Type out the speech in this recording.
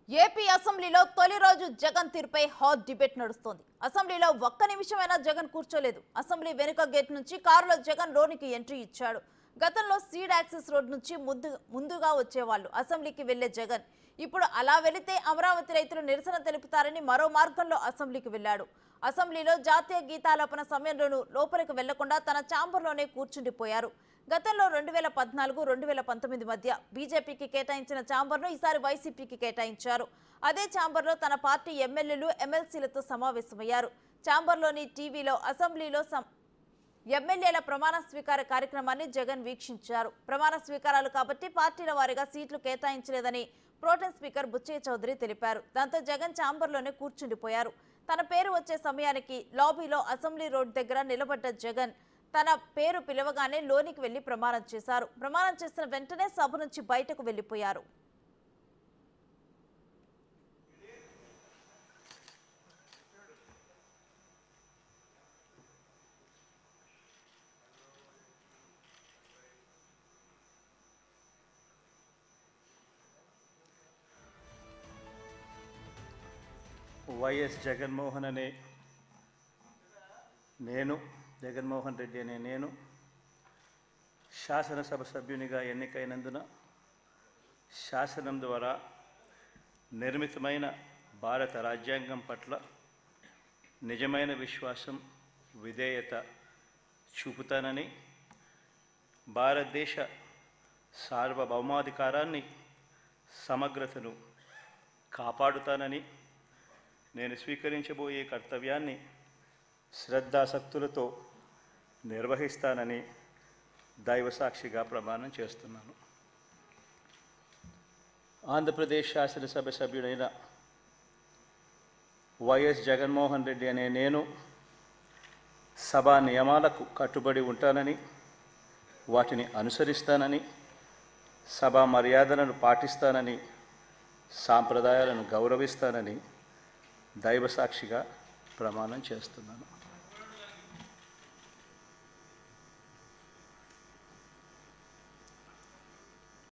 AP అసెంబ్లీలో తొలి రోజు జగన్ తీరుపై హాట్ డిబేట్ నడుస్తోంది అసెంబ్లీలో ఒక్క నిమిషమైనా జగన్ కూర్చోలేదు అసెంబ్లీ వెనుక గేట్ నుంచి కారులో జగన్ లోనికి ఎంట్రీ ఇచ్చాడు గతంలో సీడ్ యాక్సెస్ రోడ్ నుంచి ముందు ముందుగా వచ్చేవాళ్ళు అసెంబ్లీకి వెళ్లే జగన్ ఇప్పుడు అలా వెళితే అమరావతి రైతులు నిరసన తెలుపుతారని మరో మార్గంలో అసెంబ్లీకి వెళ్లాడు అసెంబ్లీలో జాతీయ గీతాలాపన సమయంలోనూ లోపలికి వెళ్లకుండా తన ఛాంబర్లోనే కూర్చుండిపోయారు గతంలో రెండు వేల పద్నాలుగు రెండు వేల పంతొమ్మిది మధ్య బీజేపీకి కేటాయించిన ఛాంబర్ను ఈసారి వైసీపీకి కేటాయించారు అదే ఛాంబర్లో తన పార్టీ ఎమ్మెల్యేలు ఎమ్మెల్సీలతో సమావేశమయ్యారు ఛాంబర్లోని టీవీలో అసెంబ్లీలో సం- ఎమ్మెల్యేల ప్రమాణ స్వీకార కార్యక్రమాన్ని జగన్ వీక్షించారు ప్రమాణ స్వీకారాలు కాబట్టి పార్టీల వారీగా సీట్లు కేటాయించలేదని ప్రోటెన్ స్పీకర్ బుచ్చయ్య చౌదరి తెలిపారు దాంతో జగన్ ఛాంబర్లోనే కూర్చుండిపోయారు తన పేరు వచ్చే సమయానికి లాబీలో అసెంబ్లీ రోడ్ దగ్గర నిలబడ్డ జగన్ తన పేరు పిలవగానే లోనికి వెళ్లి ప్రమాణం చేశారు ప్రమాణం చేసిన వెంటనే సభ నుంచి బయటకు వెళ్లిపోయారు వైఎస్ జగన్మోహన్ అనే నేను జగన్మోహన్ రెడ్డి అనే నేను శాసనసభ సభ్యునిగా ఎన్నికైనందున శాసనం ద్వారా నిర్మితమైన భారత రాజ్యాంగం పట్ల నిజమైన విశ్వాసం విధేయత చూపుతానని భారతదేశ సార్వభౌమాధికారాన్ని సమగ్రతను కాపాడుతానని నేను స్వీకరించబోయే కర్తవ్యాన్ని శ్రద్ధాసక్తులతో నిర్వహిస్తానని దైవసాక్షిగా ప్రమాణం చేస్తున్నాను ఆంధ్రప్రదేశ్ శాసనసభ సభ్యుడైన వైఎస్ జగన్మోహన్ రెడ్డి అనే నేను సభా నియమాలకు కట్టుబడి ఉంటానని వాటిని అనుసరిస్తానని సభా మర్యాదలను పాటిస్తానని సాంప్రదాయాలను గౌరవిస్తానని దైవసాక్షిగా ప్రమాణం చేస్తున్నాను